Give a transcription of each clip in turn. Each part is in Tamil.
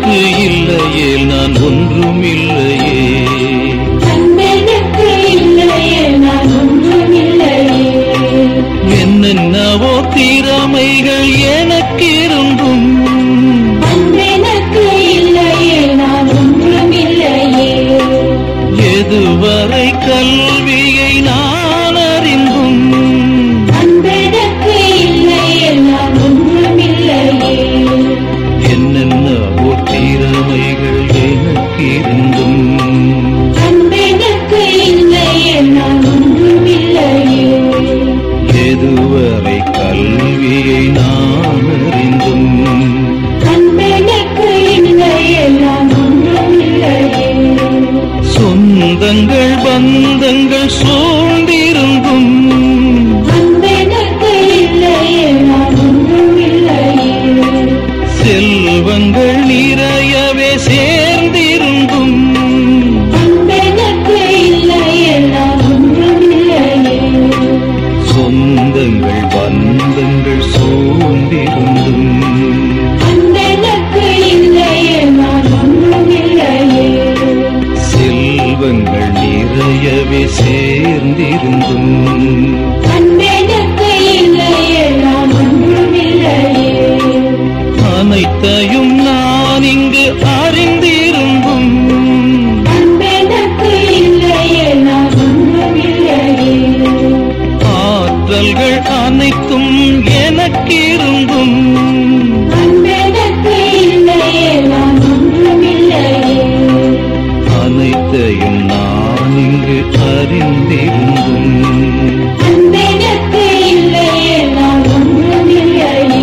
அன்பெனக்கு இல்லையே நான் ஒன்றும் இல்லையே அன்பெனக்கு இல்லையே நான் ஒன்றுமில்லையே என்னென்னவோ திறமைகள் எனக்கு இருந்தும் அன்பெனக்கு இல்லையே நான் ஒன்றுமில்லையே எதுவரை கல்வியை நான் அறிந்தும் அன்பெனக்கு இல்லையே நான் ஒன்றுமில்லையே என்னென்னவோ திறமைகள் எனக்கு இருந்தும் அன்பெனக்கு இல்லையே நான் ஒன்றுமில்லையே எதுவரை கல்வியை நான் அறிந்தும் அன்பெனக்கு இல்லையே நான் ஒன்றுமில்லையே சொந்தங்கள் பந்தங்கள் சூழ்ந்திருந்தும் அன்பெனக்கு இல்லையே நான் ஒன்றுமில்லையே செல்வங்கள் நிறையவே சேர்ந்திருந்தும் அன்பெனக்கு இல்லையே நான் ஒன்றுமில்லையே சொந்தங்கள் பந்தங்கள் சூழ்ந்திருந்தும் அன்பெனக்கு இல்லையே நான் ஒன்றுமில்லையே செல்வங்கள் நிறையவே சேர்ந்திருந்தும் அன்பெனக்கு இல்லையே நான் ஒன்றுமில்லையே அனைத்தையும் நான் இங்கு அறிந்திருந்தும் அன்பெனக்கு இல்லையே நான் ஒன்றுமில்லையே ஆற்றல்கள் அனைத்தும் எனக்கிருந்தும் அன்பெனக்கு இல்லையே நான் ஒன்றுமில்லையே அனைத்தையும் நான் இங்கு அறிந்திருந்தும் அன்பெனக்கு இல்லையே நான் ஒன்றுமில்லையே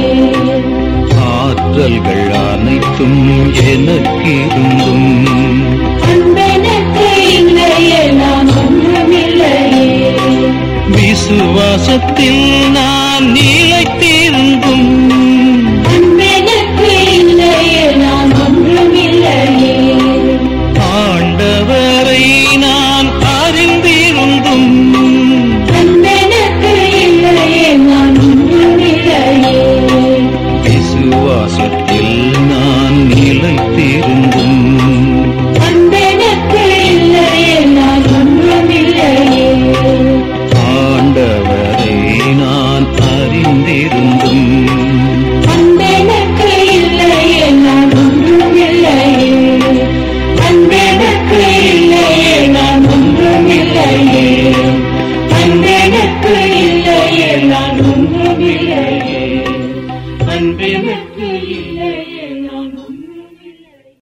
ஆற்றல்கள் அனைத்தும் எனக்கிருந்தும் அன்பெனக்கு இல்லையே நான் ஒன்றுமில்லையே விசுவாசத்தில் நான் நிலைத்திருந்தும் அன்பெனக்கு இல்லையே நான் ஒன்றுமில்லையே ஆண்டவரை நான் அறிந்திருந்தும் அன்பெனக்கு இல்லையே நான் ஒன்றுமில்லையே விசுவாசத்தில் நான் நிலைத்திருந்தும் அன்பெனக்கு இல்லையே நான் ஒன்றுமில்லையே ஆண்டவரை நான் அறிந்திருந்தும் அன்பெனக்கு இல்லையே நான் ஒன்றுமில்லையே அன்பெனக்கு இல்லையே நான் ஒன்றுமில்லையே அன்பெனக்கு இல்லையே நான் ஒன்றுமில்லையே அன்பெனக்கு இல்லையே நான்